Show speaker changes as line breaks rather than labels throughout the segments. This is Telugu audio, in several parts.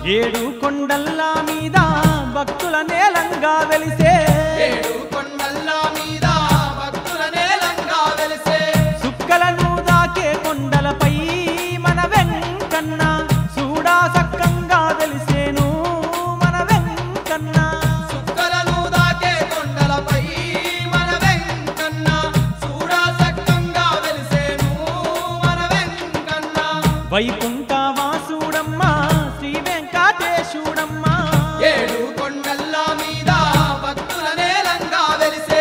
ఏడు కొండల్లా మీద భక్తుల నేలంగా వెలిసే
ఏడు కొండల్ల మీద భక్తుల నేలంగా వెలిసే
సుక్కలను దాకే కొండలపై మన వెంకన్న చూడా సక్కంగా వెలిసేను మన వెంకన్న
సుక్కలను దాకే కొండలపై మన వెంకన్న చూడా సక్కంగా వెలిసేను మన వెంకన్న
వైకుంఠ వాసుడమ్మ శ్రీ వెంకటేశుడమ్మ
ఏడు కొండల్ల మీద భక్తుల నేలంగా వెలిసే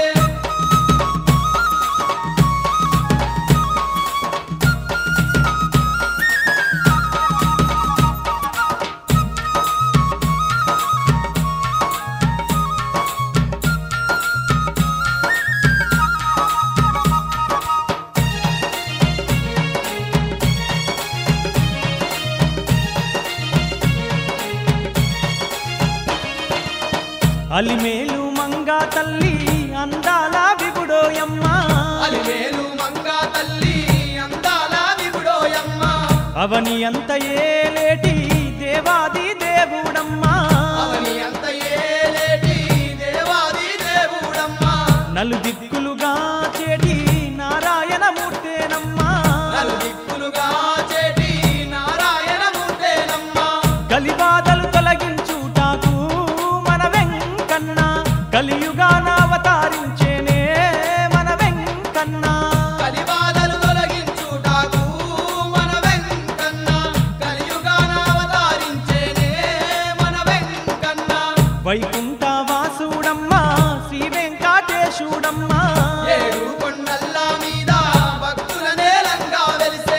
అలిమేలు మంగా తల్లి అందాల విగుడోయమ్మ
అలివేలు మంగా తల్లి అందాల విగుడోయమ్మ
అవని అంత ఏలేటి దేవాది దేవుడమ్మ
అవని అంత ఏలేటి దేవాది దేవుడమ్మ
నలు దిక్కులుగా చేటి నారాయణమూర్తేనమ్మ
నలు దిక్కులుగా చేటి నారాయణమూర్తేనమ్మ
కలిబాధలు తొలగించుటాకు మన వెంకన్న కలియుగాన అవతారించేనే మన వెంకన్న
కలిబాధలు తొలగించుటాకు మన వెంకన్న కలియుగాన అవతారించేనే మన వెంకన్న
వైకుంఠ వాసుడమ్మ శ్రీ వెంకటేశుడమ్మ
ఏడు కొండల్ల మీద భక్తుల నేలంగా వెలిసే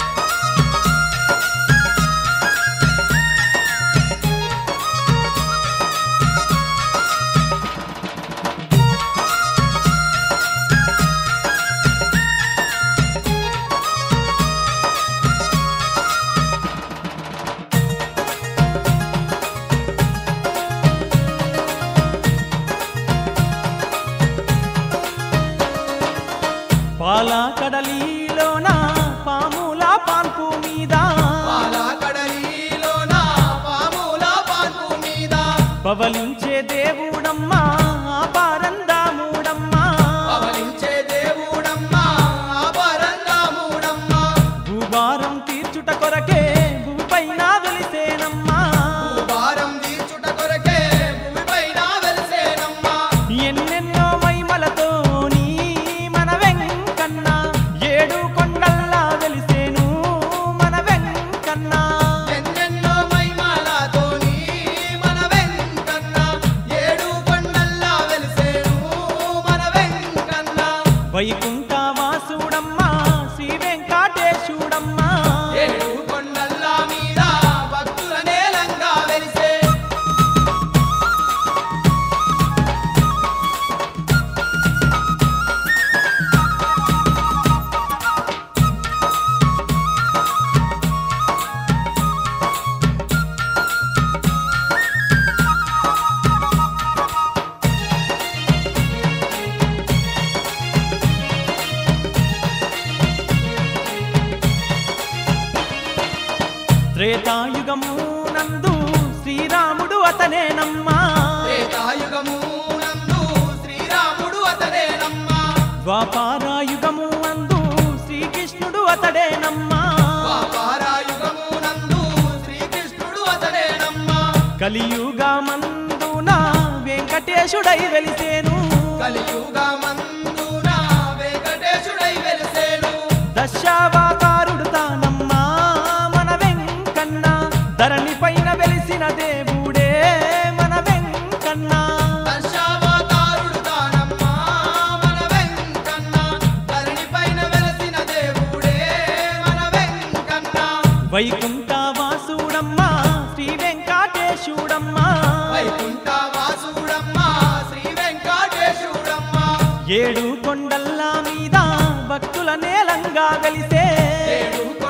పాల కడలిలోన పాముల పాన్పు మీద
పాల కడలిలోన పాముల పాన్పు మీద
పవలించే దేవుడమ్మ పారందాముడమ్మ
పవలించే దేవుడమ్మా ఆభరణముడమ్మా
భూభారం తీర్చుట కొరకే భూపైన వెలిసేనమ్మా
భారం తీర్చుట కొరకే భూమిపైన వెలిసేనమ్మా
ఎన్నెన్నో మైమలతో నీ మన వెంకన్న ఏడు కొండల్లా వెలిసేను మన వెంకన్న
ఎన్నెన్నో మహిమలతోని మన వెంకన్న ఏడు కొండల్లా వెలిసేను మన వెంకన్న
వైకుంఠ వాసుడమ్మ శ్రీ వెంకటేశుడమ్మ
ఏడు కొండల్ల మీద భక్తుల నేలంగా వెలిసే
త్రేతాయుగము నందు శ్రీరాముడు అతనేనమ్మా
త్రేతాయుగము నందు శ్రీరాముడు అతడేనమ్మా
ద్వాపారాయుగము అందు శ్రీకృష్ణుడు అతడేనమ్మా
పాపారాయుగము నందు శ్రీకృష్ణుడు అతడేనమ్మా
కలియుగమందున వెంకటేశుడై వెలిసేను
కలియుగమందున వెంకటేశుడై వెలిసేను
దశావతారుడు తానమ్మా మన వెంకన్న ధరణి పైన వెలిసిన దేవుడే మన వెంకన్న
దశావతారుడు తానమ్మా మన వెంకన్న ధరణిపైన వెలసిన దేవుడే మన వెంకన్న
వైకుంఠ వాసుడమ్మ శ్రీ వెంకటేశుడమ్మ
వైకుంఠ వాసుడమ్మా శ్రీ వెంకటేశుడమ్మా
ఏడు కొండల్లా మీద భక్తుల నేలంగా వెలిసే
ఏడు